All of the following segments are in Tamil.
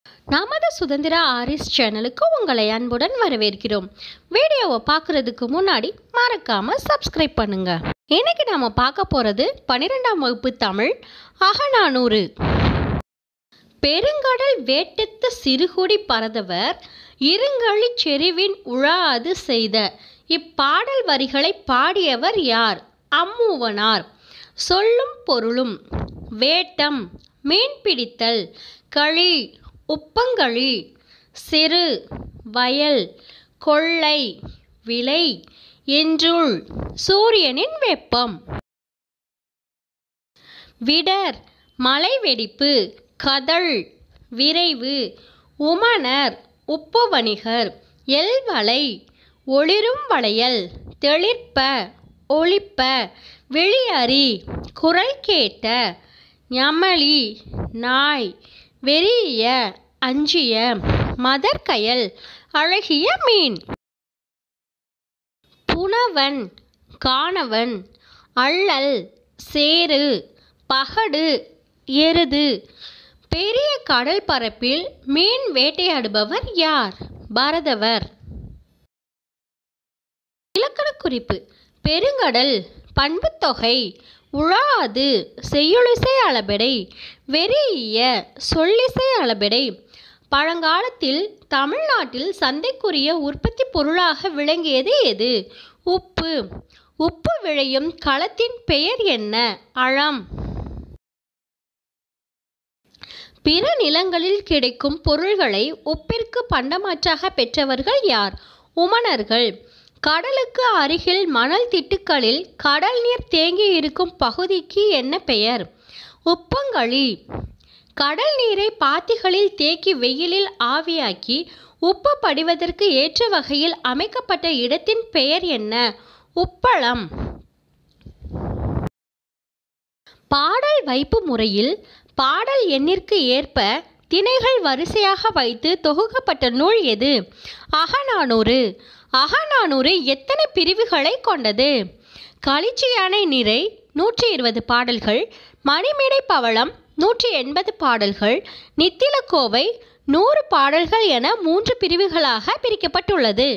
நமது சுதந்திர ஆரிஸ் சேனலுக்கு உங்களை அன்புடன் வரவேற்கிறோம் வீடியோவை பார்க்குறதுக்கு முன்னாடி மறக்காமல் சப்ஸ்கிரைப் பண்ணுங்க இன்னைக்கு நாம பார்க்க போகிறது பன்னிரெண்டாம் வகுப்பு தமிழ் அகநானூறு பெருங்கடல் வேட்டத்து சிறுகுடி பரதவர் இருங்கழி செறிவின் உழாது செய்த இப்பாடல் வரிகளை பாடியவர் யார் அம்மூவனார் சொல்லும் பொருளும் வேட்டம் மீன் பிடித்தல் களி உப்பங்களி சிறு வயல் கொள்ளை விலை என்றுள் சூரியனின் வெப்பம் விடர் மலை வெடிப்பு கதழ் விரைவு உமணர் உப்பு வணிகர் எல்வளை ஒளிரும் வளையல் தெளிர்ப்ப ஒளிப்ப வெளியறி குரல் கேட்ட ஞமலி நாய் வெறிய அஞ்சிய மதற்கயல் அழகிய மீன் புனவன் காணவன் அள்ளல் சேறு பகடு எருது பெரிய கடல் பரப்பில் மீன் வேட்டையாடுபவர் யார் பரதவர் இலக்கண குறிப்பு பெருங்கடல் பண்புத்தொகை உழாது செய்யுளிசை அளபெடை வெறிய சொல்லிசை அளபெடை பழங்காலத்தில் தமிழ்நாட்டில் சந்தைக்குரிய உற்பத்தி பொருளாக விளங்கியது எது உப்பு உப்பு விளையும் களத்தின் பெயர் என்ன அழம் பிற நிலங்களில் கிடைக்கும் பொருள்களை உப்பிற்கு பண்டமாற்றாக பெற்றவர்கள் யார் உமணர்கள் கடலுக்கு அருகில் மணல் திட்டுக்களில் கடல் நீர் தேங்கி இருக்கும் பகுதிக்கு என்ன பெயர் உப்பங்களி கடல் நீரை பாத்திகளில் தேக்கி வெயிலில் ஆவியாக்கி உப்பு படிவதற்கு ஏற்ற வகையில் அமைக்கப்பட்ட இடத்தின் பெயர் என்ன உப்பளம் பாடல் வைப்பு முறையில் பாடல் எண்ணிற்கு ஏற்ப திணைகள் வரிசையாக வைத்து தொகுக்கப்பட்ட நூல் எது அகநானூறு அகநானூறு எத்தனை பிரிவுகளை கொண்டது களிச்சியானை நிறை நூற்றி இருபது பாடல்கள் மணிமேடை பவளம் நூற்றி எண்பது பாடல்கள் நித்திலக்கோவை நூறு பாடல்கள் என மூன்று பிரிவுகளாக பிரிக்கப்பட்டுள்ளது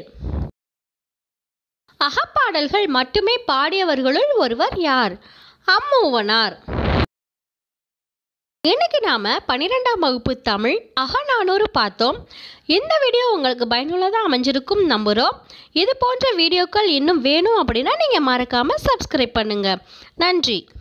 அகப்பாடல்கள் மட்டுமே பாடியவர்களுள் ஒருவர் யார் அம்மூவனார் இன்னைக்கு நாம பன்னிரெண்டாம் வகுப்பு தமிழ் அகநானூறு பார்த்தோம் இந்த வீடியோ உங்களுக்கு பயனுள்ளதாக அமைஞ்சிருக்கும் நம்புகிறோம் இது போன்ற வீடியோக்கள் இன்னும் வேணும் அப்படின்னா நீங்கள் மறக்காமல் சப்ஸ்கிரைப் பண்ணுங்கள் நன்றி